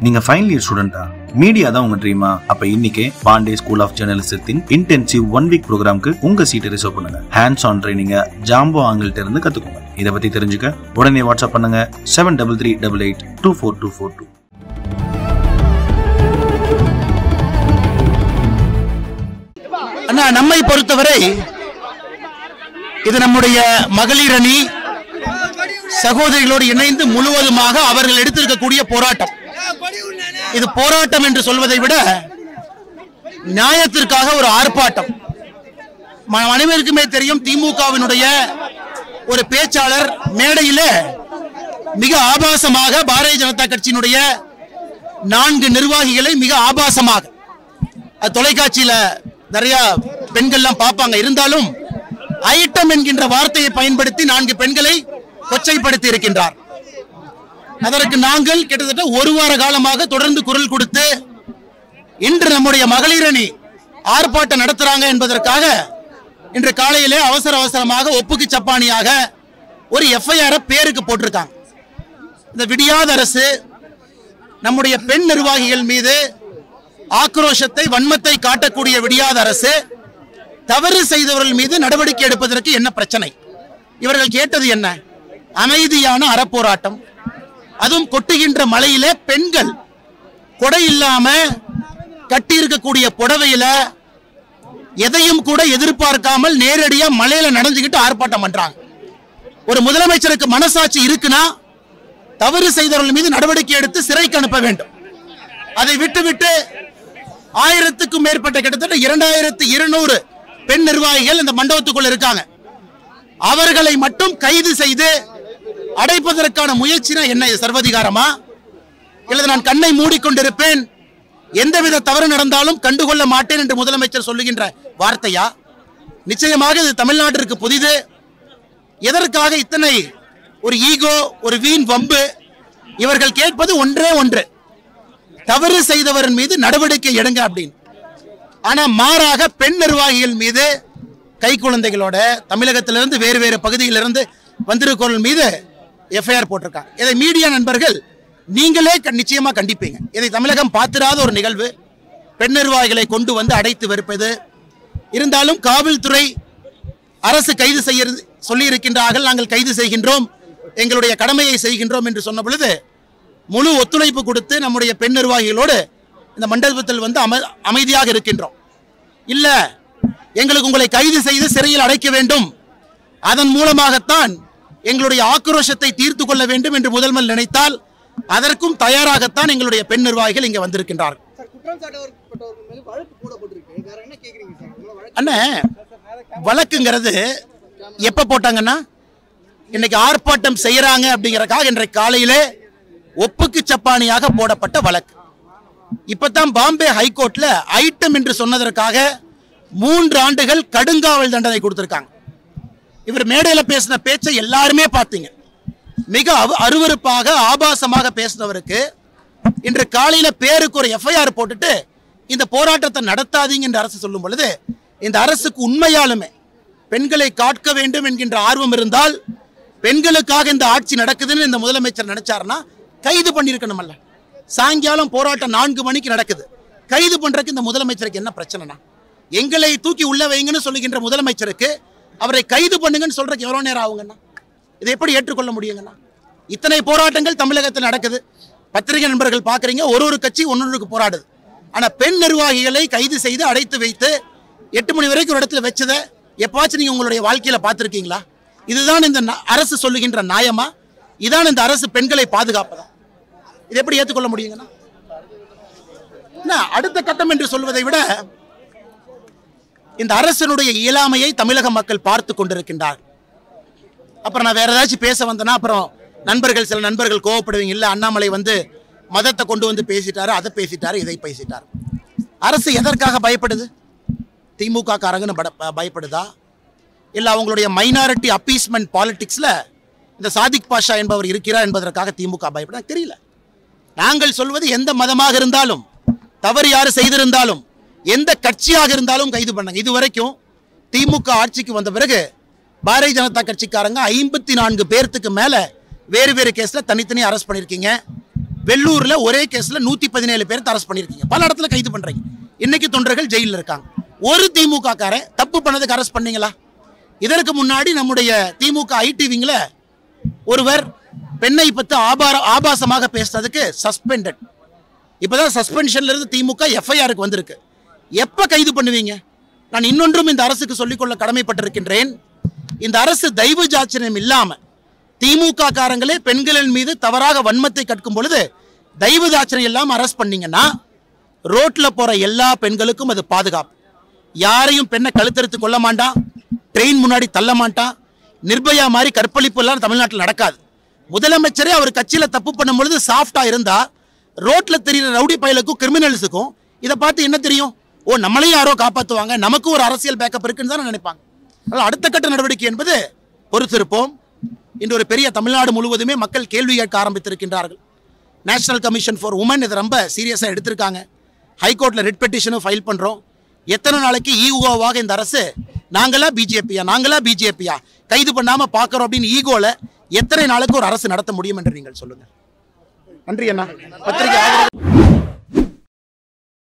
நீங்க final year ஸ்டூடெண்டா media தான் உங்க ட்ரீமா அப்ப இன்னைக்கே பாண்டே ஸ்கூல் ஆஃப் ஜேர்னலிசத்தின் இன்டென்சிவ் ஒன் வீக் ப்ரோக்ராம்க்கு உங்க சீட்டை ரிசர்வ் பண்ணுங்க ஹேண்ட்ஸ் ஆன் ட்ரைனிங்க ஜாம்போ ஆங்கிள்ட்ட இருந்து கத்துக்கோங்க இதை பத்தி தெரிஞ்சுக்க உடனே வாட்ஸ்அப் பண்ணுங்க seven double three double eight two four two four two அண்ணா நம்மை பொறுத்தவரை இது நம்முடைய மகளிர் அணி சகோதரிகளோடு இணைந்து முழுவதுமாக அவர்கள் எடுத்திருக்கக்கூடிய போராட்டம் இது போராட்டம் என்று சொல்வதை விட நியாயத்திற்காக ஒரு ஆர்ப்பாட்டம் ம- அனைவருக்குமே தெரியும் திமுகவினுடைய ஒரு பேச்சாளர் மேடையில மிக ஆபாசமாக பாரதிய ஜனதா கட்சியினுடைய நான்கு நிர்வாகிகளை மிக ஆபாசமாக அது தொலைக்காட்சியில நிறைய பெண்கள்லாம் பார்ப்பாங்க இருந்தாலும் ஐட்டம் என்கின்ற வார்த்தையை பயன்படுத்தி நான்கு பெண்களை கொச்சைப்படுத்தி இருக்கின்றார் அதற்கு நாங்கள் கிட்டத்தட்ட ஒரு வார காலமாக தொடர்ந்து குரல் கொடுத்து இன்று நம்முடைய மகளிர் அணி ஆர்ப்பாட்டம் நடத்துறாங்க என்பதற்காக இன்று காலையிலே அவசர அவசரமாக ஒப்புக்கு சப்பானியாக ஒரு எஃப்ஐஆர் பேருக்கு போட்டிருக்காங்க இந்த விடியாத அரசு நம்முடைய பெண் நிர்வாகிகள் மீது ஆக்ரோஷத்தை வன்மத்தை காட்டக்கூடிய விடியாத அரசு தவறு செய்தவர்கள் மீது நடவடிக்கை எடுப்பதற்கு என்ன பிரச்சனை இவர்கள் கேட்டது என்ன அமைதியான அறப்போராட்டம் அதுவும் கொட்டுகின்ற மலையிலே பெண்கள் கொடை இல்லாம கட்டி இருக்கக்கூடிய புடவையில எதையும் கூட எதிர்பார்க்காமல் நேரடியா மலையில நடந்துகிட்டு ஆர்ப்பாட்டம் பண்றாங்க ஒரு முதலமைச்சருக்கு மனசாட்சி இருக்குன்னா தவறு செய்தவர்கள் மீது நடவடிக்கை எடுத்து சிறைக்கு அனுப்ப வேண்டும் அதை விட்டுவிட்டு ஆயிரத்துக்கும் மேற்பட்ட கிட்டத்தட்ட இரண்டாயிரத்து இருநூறு பெண் நிர்வாகிகள் இந்த மண்டபத்துக்குள்ள இருக்காங்க அவர்களை மட்டும் கைது செய்து அடைப்பதற்கான முயற்சினா என்ன இது சர்வதிகாரமா இல்லது நான் கண்ணை மூடிக்கொண்டிருப்பேன் எந்தவித தவறு நடந்தாலும் கண்டுகொள்ள மாட்டேன் என்று முதலமைச்சர் சொல்லுகின்ற வார்த்தையா நிச்சயமாக இது தமிழ்நாட்டிற்கு புதிது எதற்காக இத்தனை ஒரு ஈகோ ஒரு வீண் வம்பு இவர்கள் கேட்பது ஒன்றே ஒன்று தவறு செய்தவரின் மீது நடவடிக்கை எடுங்க அப்படின்னு ஆனா மாறாக பெண் நிர்வாகிகள் மீது கை குழந்தைகளோட தமிழகத்திலிருந்து வேறு வேறு பகுதியிலிருந்து வந்திருக்கிறவர்கள் மீது எஃப்ஐஆர் போட்டிருக்காங்க இதை மீடியா நண்பர்கள் நீங்களே க- நிச்சயமா கண்டிப்பீங்க இதை தமிழகம் பார்த்திராத ஒரு நிகழ்வு பெண் நிர்வாகிகளை கொண்டு வந்து அடைத்து வெறுப்பது இருந்தாலும் காவல்துறை அரசு கைது செய்ய சொல்லி இருக்கின்றார்கள் நாங்கள் கைது செய்கின்றோம் எங்களுடைய கடமையை செய்கின்றோம் என்று சொன்ன பொழுது முழு ஒத்துழைப்பு கொடுத்து நம்முடைய பெண் நிர்வாகிகளோடு இந்த மண்டபத்தில் வந்து அம அமைதியாக இருக்கின்றோம் இல்ல எங்களுக்கு உங்களை கைது செய்து சிறையில் அடைக்க வேண்டும் அதன் மூலமாகத்தான் எங்களுடைய ஆக்ரோஷத்தை தீர்த்து கொள்ள வேண்டும் என்று முதல்வர் நினைத்தால் அதற்கும் தயாராகத்தான் எங்களுடைய பெண் நிர்வாகிகள் இங்கே வந்திருக்கின்றார்கள் சார் குற்றம் சாட்டப்பட்டவர்கள் மேல வழக்கு போடப்பட்டிருக்கு வேற என்ன கேக்குறீங்க சார் உங்களை வழக்கு அண்ணே வழக்குங்கிறது எப்ப போட்டாங்கன்னா இன்னைக்கு ஆர்ப்பாட்டம் செய்யறாங்க அப்படிங்கறக்காக இன்றைக்கு காலையிலே ஒப்புக்கு சப்பானியாக போடப்பட்ட வழக்கு இப்பதான் பாம்பே ஹைகோர்ட்ல ஐட்டம் என்று சொன்னதற்காக மூன்று ஆண்டுகள் கடுங்காவல் தண்டனை கொடுத்திருக்காங்க இவர் மேடையில பேசின பேச்சை எல்லாருமே பார்த்தீங்க மிக அவ- அருவருப்பாக ஆபாசமாக பேசினவருக்கு இன்று காலையில பேருக்கு ஒரு எஃப்ஐஆர் போட்டுட்டு இந்த போராட்டத்தை நடத்தாதீங்க என்று அரசு சொல்லும் பொழுது இந்த அரசுக்கு உண்மையாலுமே பெண்களை காக்க வேண்டும் என்கின்ற ஆர்வம் இருந்தால் பெண்களுக்காக இந்த ஆட்சி நடக்குதுன்னு இந்த முதலமைச்சர் நினைச்சாருன்னா கைது பண்ணியிருக்கணுமல்ல சாயங்காலம் போராட்டம் நான்கு மணிக்கு நடக்குது கைது பண்றதுக்கு இந்த முதலமைச்சருக்கு என்ன பிரச்சனைனா எங்களை தூக்கி உள்ள வைங்கன்னு சொல்லுகின்ற முதலமைச்சருக்கு அவரை கைது பண்ணுங்கன்னு சொல்றதுக்கு எவ்வளவு நேரம் ஆகுங்கண்ணா இதை எப்படி ஏற்றுக்கொள்ள முடியுங்கண்ணா இத்தனை போராட்டங்கள் தமிழகத்தில் நடக்குது பத்திரிகை நண்பர்கள் பார்க்குறீங்க ஒரு ஒரு கட்சி ஒன்னொன்றுக்கு போராடுது ஆனா பெண் நிர்வாகிகளை கைது செய்து அடைத்து வைத்து எட்டு மணி வரைக்கும் ஒரு இடத்துல வச்சதை எப்பாச்சும் நீங்க உங்களுடைய வாழ்க்கையில பார்த்திருக்கீங்களா இதுதான் இந்த ந- அரசு சொல்லுகின்ற நியாயமா இதான் இந்த அரசு பெண்களை பாதுகாப்பதா இதை எப்படி ஏற்றுக்கொள்ள முடியுங்கண்ணா என்ன, அடுத்த கட்டம் என்று சொல்வதை விட இந்த அரசனுடைய இயலாமையை தமிழக மக்கள் பார்த்து கொண்டிருக்கின்றார் அப்புறம் நான் வேற ஏதாச்சும் பேச வந்தேன்னா அப்புறம் நண்பர்கள் சில நண்பர்கள் கோவப்படுவீங்க இல்ல அண்ணாமலை வந்து மதத்தை கொண்டு வந்து பேசிட்டாரு அதை பேசிட்டாரு இதை பேசிட்டாரு அரசு எதற்காக பயப்படுது திமுக காரங்கன்னு பட- ப- பயப்படுதா இல்ல அவங்களுடைய மைனாரிட்டி அப்பீஸ்மெண்ட் பாலிடிக்ஸ்ல இந்த சாதிக் பாஷா என்பவர் இருக்கிறார் என்பதற்காக திமுக பயப்பட தெரியல நாங்கள் சொல்வது எந்த மதமாக இருந்தாலும் தவறு யாரு செய்திருந்தாலும் எந்த கட்சியாக இருந்தாலும் கைது பண்ணாங்க இதுவரைக்கும் திமுக ஆட்சிக்கு வந்த பிறகு பாரதிய ஜனதா கட்சிக்காரங்க ஐம்பத்தி நான்கு பேர்த்துக்கு மேல வேறு வேறு கேஸ்ல தனித்தனி அரெஸ்ட் பண்ணியிருக்கீங்க வெள்ளூர்ல ஒரே கேஸ்ல நூத்தி பதினேழு பேர் அரெஸ்ட் பண்ணிருக்கீங்க பல இடத்துல கைது பண்றீங்க இன்னைக்கு தொண்டர்கள் ஜெயிலில் இருக்காங்க ஒரு திமுக காரன் தப்பு பண்ணதுக்கு அரெஸ்ட் பண்ணீங்களா இதற்கு முன்னாடி நம்முடைய திமுக ஐடி விங்ல ஒருவர் பெண்ணை பத்தி ஆபார ஆபாசமாக பேசுறதுக்கு சஸ்பெண்டட் இப்பதான் சஸ்பென்ஷன்ல இருந்து திமுக எஃப்ஐஆருக்கு வந்திருக்கு எப்ப கைது பண்ணுவீங்க நான் இன்னொன்றும் இந்த அரசுக்கு சொல்லிக்கொள்ள கடமைப்பட்டிருக்கின்றேன் இந்த அரசு தெய்வ ஜாச்சரியம் இல்லாம திமுக காரங்களே பெண்களின் மீது தவறாக வன்மத்தை கற்கும் பொழுது தெய்வ ஜாச்சரியம் இல்லாம அரெஸ்ட் பண்ணீங்கன்னா ரோட்ல போற எல்லா பெண்களுக்கும் அது பாதுகாப்பு யாரையும் பெண்ணை கழுத்தறுத்து கொள்ள மாட்டான் ட்ரெயின் முன்னாடி தள்ள மாட்டான் நிர்பயா மாதிரி கற்பழிப்பு எல்லாம் தமிழ்நாட்டில் நடக்காது முதலமைச்சரே அவர் கட்சியில தப்பு பண்ணும் பொழுது சாஃப்டா இருந்தா ரோட்ல தெரியுற ரவுடி பயலுக்கும் கிரிமினல்ஸுக்கும் இதை பார்த்து என்ன தெரியும் ஓ நம்மளையும் யாரோ காப்பாத்துவாங்க நமக்கும் ஒரு அரசியல் பேக்கப் இருக்குன்னு தானே நினைப்பாங்க அதனால அடுத்த கட்ட நடவடிக்கை என்பது பொறுத்திருப்போம் இன்று ஒரு பெரிய தமிழ்நாடு முழுவதுமே மக்கள் கேள்வி கேட்க ஆரம்பித்திருக்கின்றார்கள் நேஷனல் கமிஷன் ஃபார் உமன் இதை ரொம்ப சீரியஸாக எடுத்திருக்காங்க ஹைகோர்ட்டில் ரிட் பெட்டிஷனும் ஃபைல் பண்ணுறோம் எத்தனை நாளைக்கு ஈகோவாக இந்த அரசு நாங்களா பிஜேபியா நாங்களா பிஜேபியா கைது பண்ணாம பார்க்குறோம் அப்படின்னு ஈகோல எத்தனை நாளுக்கு ஒரு அரசு நடத்த முடியும் என்று நீங்கள் சொல்லுங்க நன்றி அண்ணா பத்திரிகை ஆதரவு